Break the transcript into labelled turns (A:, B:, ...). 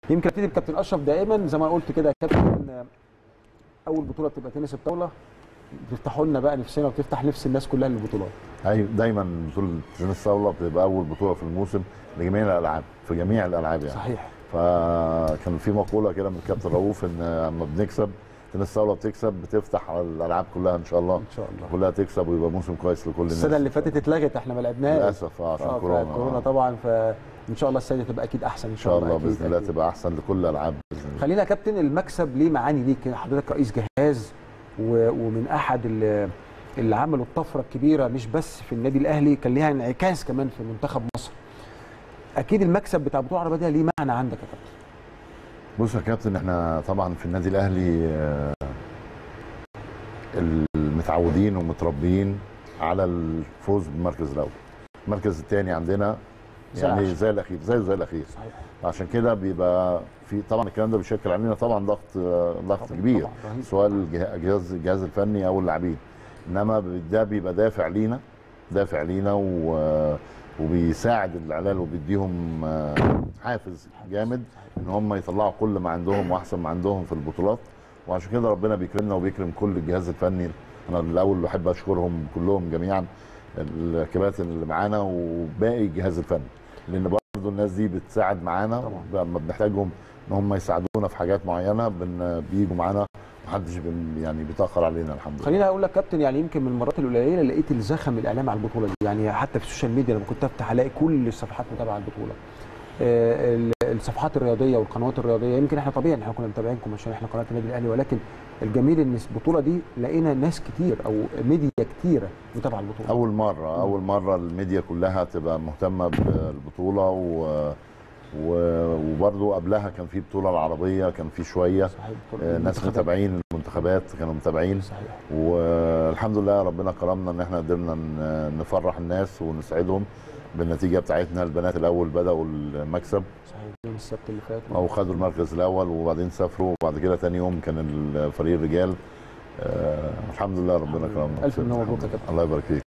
A: يمكن ابتدي بكابتن اشرف دائما زي ما قلت كده يا كابتن آه، اول بطوله بتبقى تنس الطاوله بتفتحوا لنا بقى نفسنا وبتفتح نفس الناس كلها للبطولات
B: ايوه دايما بطوله تنس الطاوله بتبقى اول بطوله في الموسم لجميع الالعاب في جميع الالعاب يعني
A: صحيح
B: فكان في مقوله كده من الكابتن رؤوف ان لما بنكسب تنس الطاوله بتكسب بتفتح على الالعاب كلها ان شاء الله
A: ان شاء الله
B: كلها تكسب ويبقى موسم كويس لكل الناس
A: السنه اللي فاتت اتلغت احنا ما لعبناهاش
B: للاسف اه عشان
A: آه،
B: كورونا
A: كورونا
B: آه.
A: طبعا فان شاء الله السنه دي تبقى اكيد احسن ان
B: ان
A: شاء
B: شاء
A: الله
B: الله
A: أكيد
B: باذن الله
A: أكيد.
B: تبقى احسن لكل الالعاب باذن الله
A: خلينا يا كابتن المكسب ليه معاني ليك حضرتك رئيس جهاز و- ومن احد ال- اللي عملوا الطفره الكبيره مش بس في النادي الاهلي كان ليها انعكاس كمان في منتخب مصر اكيد المكسب بتاع البطوله العربيه ده ليه معنى عندك يا كابتن
B: بص يا كابتن احنا طبعا في النادي الاهلي آه، المتعودين ومتربيين على الفوز بالمركز الاول المركز الثاني عندنا
A: زي
B: يعني
A: العشرة.
B: زي الاخير زيه زي الاخير
A: صحيح
B: عشان كده بيبقى في طبعا الكلام ده بيشكل علينا طبعا ضغط آه، ضغط
A: طبعاً،
B: كبير
A: طبعاً، رهيب.
B: سواء الجه- الجهاز الجهاز الفني او اللاعبين انما ده بيبقى دافع لينا دافع لينا و وبيساعد العلال وبيديهم آه، حافز جامد ان هم يطلعوا كل ما عندهم واحسن ما عندهم في البطولات وعشان كده ربنا بيكرمنا وبيكرم كل الجهاز الفني انا الاول بحب اشكرهم كلهم جميعا الكباتن اللي معانا وباقي الجهاز الفني لان برضه الناس دي بتساعد معانا
A: طبعاً.
B: لما بنحتاجهم ان هم يساعدونا في حاجات معينه بن بيجوا معانا محدش بن يعني بيتاخر علينا الحمد لله
A: خليني اقول لك كابتن يعني يمكن من المرات القليله لقيت الزخم الاعلام على البطوله دي يعني حتى في السوشيال ميديا لما كنت افتح الاقي كل الصفحات متابعه البطوله آه، ال- الصفحات الرياضيه والقنوات الرياضيه يمكن احنا طبيعي ان احنا كنا متابعينكم عشان احنا قناه النادي الاهلي ولكن الجميل ان البطوله دي لقينا ناس كتير او ميديا كتيره متابعه البطوله
B: اول مره اول مره الميديا كلها تبقى مهتمه بالبطوله و و- وبرضه قبلها كان في بطوله العربيه كان في شويه
A: صحيح
B: آه، ناس
A: المنتخبات.
B: متابعين المنتخبات كانوا متابعين
A: صحيح
B: والحمد لله ربنا كرمنا ان احنا قدرنا ن- نفرح الناس ونسعدهم بالنتيجه بتاعتنا البنات الاول بداوا المكسب
A: صحيح يوم السبت اللي فات
B: او خدوا المركز الاول وبعدين سافروا وبعد كده تاني يوم كان الفريق الرجال آه الحمد لله ربنا كرمنا
A: ألف مبروك يا كابتن.
B: الله يبارك فيك